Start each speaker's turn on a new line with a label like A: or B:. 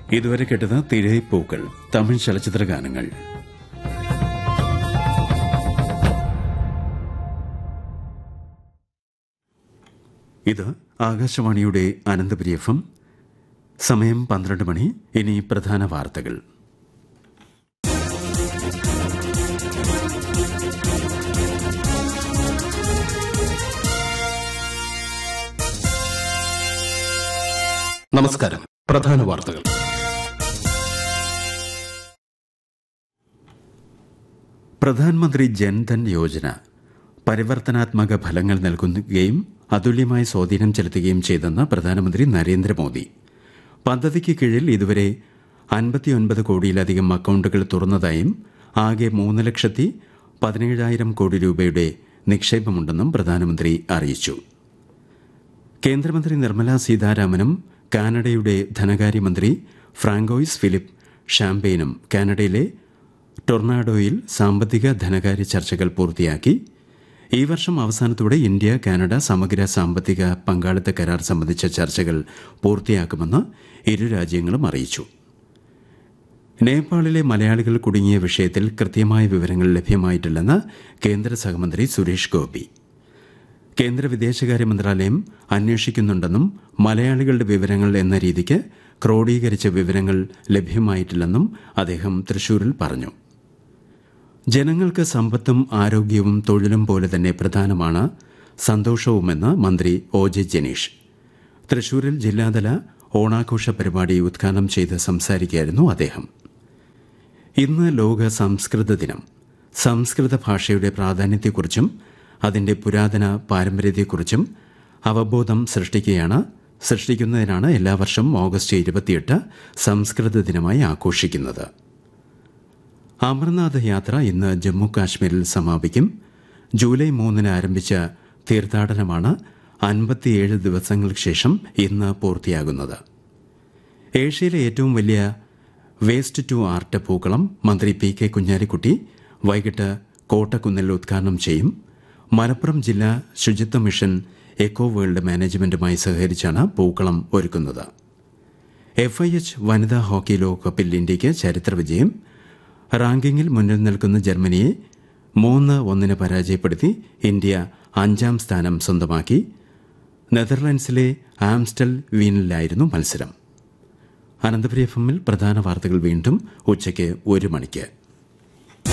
A: ഇതുവരെ കേട്ടത് തിരയിപ്പൂക്കൾ തമിഴ് ചലച്ചിത്ര ഗാനങ്ങൾ ഇത് ആകാശവാണിയുടെ അനന്തപുരി എഫ് എം സമയം പന്ത്രണ്ട് മണി ഇനി പ്രധാന വാർത്തകൾ
B: നമസ്കാരം പ്രധാന വാർത്തകൾ
A: പ്രധാനമന്ത്രി ജൻധൻ യോജന പരിവർത്തനാത്മക ഫലങ്ങൾ നൽകുകയും അതുല്യമായ സ്വാധീനം ചെലുത്തുകയും ചെയ്തെന്ന് പ്രധാനമന്ത്രി നരേന്ദ്രമോദി പദ്ധതിക്ക് കീഴിൽ ഇതുവരെ അൻപത്തിയൊൻപത് കോടിയിലധികം അക്കൌണ്ടുകൾ തുറന്നതായും ആകെ മൂന്ന് ലക്ഷത്തി പതിനേഴായിരം കോടി രൂപയുടെ നിക്ഷേപമുണ്ടെന്നും പ്രധാനമന്ത്രി അറിയിച്ചു കേന്ദ്രമന്ത്രി നിർമ്മല സീതാരാമനും കാനഡയുടെ ധനകാര്യമന്ത്രി ഫ്രാങ്കോയിസ് ഫിലിപ്പ് ഷാംപെയിനും കാനഡയിലെ ടൊർണാഡോയിൽ സാമ്പത്തിക ധനകാര്യ ചർച്ചകൾ പൂർത്തിയാക്കി ഈ വർഷം അവസാനത്തോടെ ഇന്ത്യ കാനഡ സമഗ്ര സാമ്പത്തിക പങ്കാളിത്ത കരാർ സംബന്ധിച്ച ചർച്ചകൾ പൂർത്തിയാക്കുമെന്ന് ഇരു രാജ്യങ്ങളും അറിയിച്ചു നേപ്പാളിലെ മലയാളികൾ കുടുങ്ങിയ വിഷയത്തിൽ കൃത്യമായ വിവരങ്ങൾ ലഭ്യമായിട്ടില്ലെന്ന് കേന്ദ്ര സഹമന്ത്രി സുരേഷ് ഗോപി കേന്ദ്ര വിദേശകാര്യ മന്ത്രാലയം അന്വേഷിക്കുന്നുണ്ടെന്നും മലയാളികളുടെ വിവരങ്ങൾ എന്ന രീതിക്ക് ക്രോഡീകരിച്ച വിവരങ്ങൾ ലഭ്യമായിട്ടില്ലെന്നും അദ്ദേഹം തൃശൂരിൽ പറഞ്ഞു ജനങ്ങൾക്ക് സമ്പത്തും ആരോഗ്യവും തൊഴിലും പോലെ തന്നെ പ്രധാനമാണ് സന്തോഷവുമെന്ന് മന്ത്രി ഒ ജെ ജനീഷ് തൃശൂരിൽ ജില്ലാതല ഓണാഘോഷ പരിപാടി ഉദ്ഘാടനം ചെയ്ത് സംസാരിക്കുകയായിരുന്നു അദ്ദേഹം ഇന്ന് ലോക സംസ്കൃത ദിനം സംസ്കൃത ഭാഷയുടെ പ്രാധാന്യത്തെക്കുറിച്ചും അതിന്റെ പുരാതന പാരമ്പര്യത്തെക്കുറിച്ചും അവബോധം സൃഷ്ടിക്കുകയാണ് സൃഷ്ടിക്കുന്നതിനാണ് എല്ലാ വർഷവും ഓഗസ്റ്റ് ഇരുപത്തിയെട്ട് സംസ്കൃത ദിനമായി ആഘോഷിക്കുന്നത് അമർനാഥ് യാത്ര ഇന്ന് ജമ്മു കാശ്മീരിൽ സമാപിക്കും ജൂലൈ മൂന്നിന് ആരംഭിച്ച തീർത്ഥാടനമാണ് അൻപത്തിയേഴ് ദിവസങ്ങൾക്ക് ശേഷം ഇന്ന് പൂർത്തിയാകുന്നത് ഏഷ്യയിലെ ഏറ്റവും വലിയ വേസ്റ്റ് ടു ആർട്ട് പൂക്കളം മന്ത്രി പി കെ കുഞ്ഞാലിക്കുട്ടി വൈകിട്ട് കോട്ടക്കുന്നിൽ ഉദ്ഘാടനം ചെയ്യും മലപ്പുറം ജില്ലാ ശുചിത്വ മിഷൻ എക്കോ വേൾഡ് മാനേജ്മെന്റുമായി സഹകരിച്ചാണ് പൂക്കളം ഒരുക്കുന്നത് എഫ് ഐ എച്ച് വനിതാ ഹോക്കി ലോകകപ്പിൽ ഇന്ത്യയ്ക്ക് ചരിത്ര വിജയം റാങ്കിങ്ങിൽ മുന്നിൽ നിൽക്കുന്ന ജർമ്മനിയെ മൂന്ന് ഒന്നിന് പരാജയപ്പെടുത്തി ഇന്ത്യ അഞ്ചാം സ്ഥാനം സ്വന്തമാക്കി നെതർലാൻഡ്സിലെ ആംസ്റ്റൽ വീനിലായിരുന്നു മത്സരം അനന്തപുരി എഫ് എമ്മിൽ പ്രധാന വാർത്തകൾ വീണ്ടും ഉച്ചയ്ക്ക് ഒരു മണിക്ക്